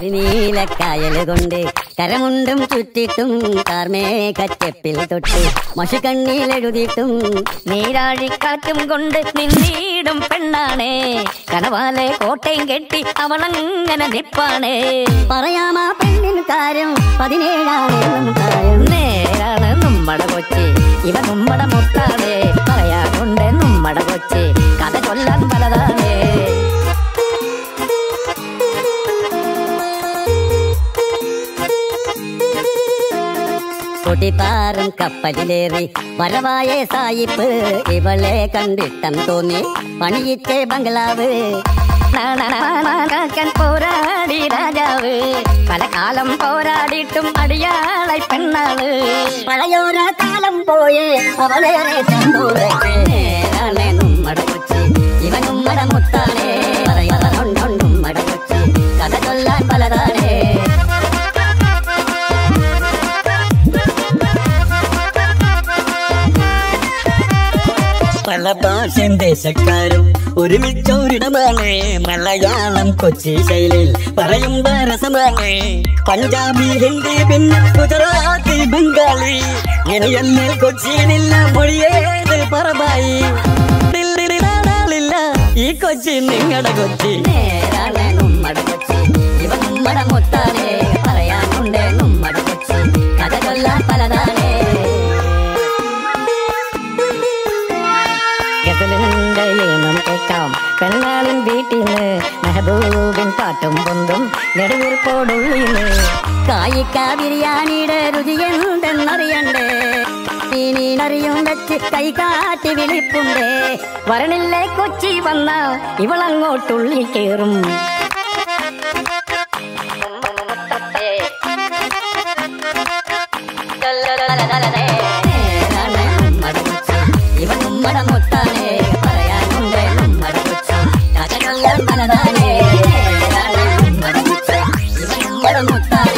കരിനീലക്കായല് കൊണ്ട് കരമുണ്ടും ചുറ്റിട്ടും കാർമേഘച്ചെപ്പിൽ തൊട്ട് മഷുകണ്ണിലെഴുതിയിട്ടും നീരാഴിക്കാറ്റും കൊണ്ട് നിന്നീടും പെണ്ണാണേ കനവാലെ കോട്ടയും കെട്ടി അവളങ്ങനെ നിപ്പാണേ പറയാമാ പെണ്ണിൻ കാര്യം പതിനേഴാണെന്നും കാര്യം നേരാണ് നമ്മടെ കൊച്ചി ഇവ നമ്മടെ മുത്താണ് പറയാറുണ്ട് നമ്മടെ കൊച്ചി കഥ കൊല്ലാൻ പലതാണ് കൊടിപ്പാറും കപ്പലിലേറി വരവായ സായിപ്പ് ഇവളെ കണ്ടിട്ടം തോന്നി പണിയിച്ചേ ബംഗ്ലാവ് കാക്കാൻ പോരാടി രാജാവ് പല കാലം പോരാടിയിട്ടും അടിയാളായി പെണ്ണാള് പഴയോര കാലം പോയേ അവളേറെ ചന്തൂരേ നേരാണേ നമ്മടെ കൊച്ചി ഇവൻ ഉമ്മട മുത്താണേ പറയാറുണ്ടുമ്മട കൊച്ചി കഥ ചൊല്ലാൻ പലതാണേ പല ഭാഷയും ദേശക്കാരും ഒരുമിച്ചൊരിടമാണ് മലയാളം കൊച്ചി ശൈലിയിൽ പറയുമ്പോ രസമാണ് പഞ്ചാബി ഹിന്ദി പിന്നെ ഗുജറാത്തി ബംഗാളി ഇനിയെന്നിൽ കൊച്ചിയിലില്ല മൊഴിയേത് പറവായി ഈ കൊച്ചി നിങ്ങളുടെ കൊച്ചി നേരാണേ നമ്മടെ കൊച്ചി ഇവൻ ഉമ്മട മുത്താണേ പറയാനുണ്ട് നമ്മടെ കൊച്ചി കഥ ചൊല്ലാൻ പലതാണേ ഗസലിന്റെ ഈണം കേൾക്കാം പെണ്ണാളിൻ വീട്ടിന്ന് മെഹബൂബിൻ പാട്ടും പൊന്തും നെടുവീർപ്പോടുള്ളിന്ന് കായിക്ക ബിരിയാണിയുടെ രുചി എന്തെന്നറിയണ്ടേ ഇനിയറിയും വെച്ച് കൈകാട്ടി വിളിപ്പുണ്ടേ വരണില്ലേ കൊച്ചി വന്ന ഇവളങ്ങോട്ടുള്ളിൽ കേറും നേരാണ് നമ്മടെ കൊച്ചി ഇവൻ ഉമ്മട മുത്താണേ പറയാനുണ്ട് നമ്മടെ കൊച്ചി കഥ ചൊല്ലാൻ പലതാണേ നേരാണ് നമ്മടെ കൊച്ചി ഇവൻ ഉമ്മട മുത്താണേ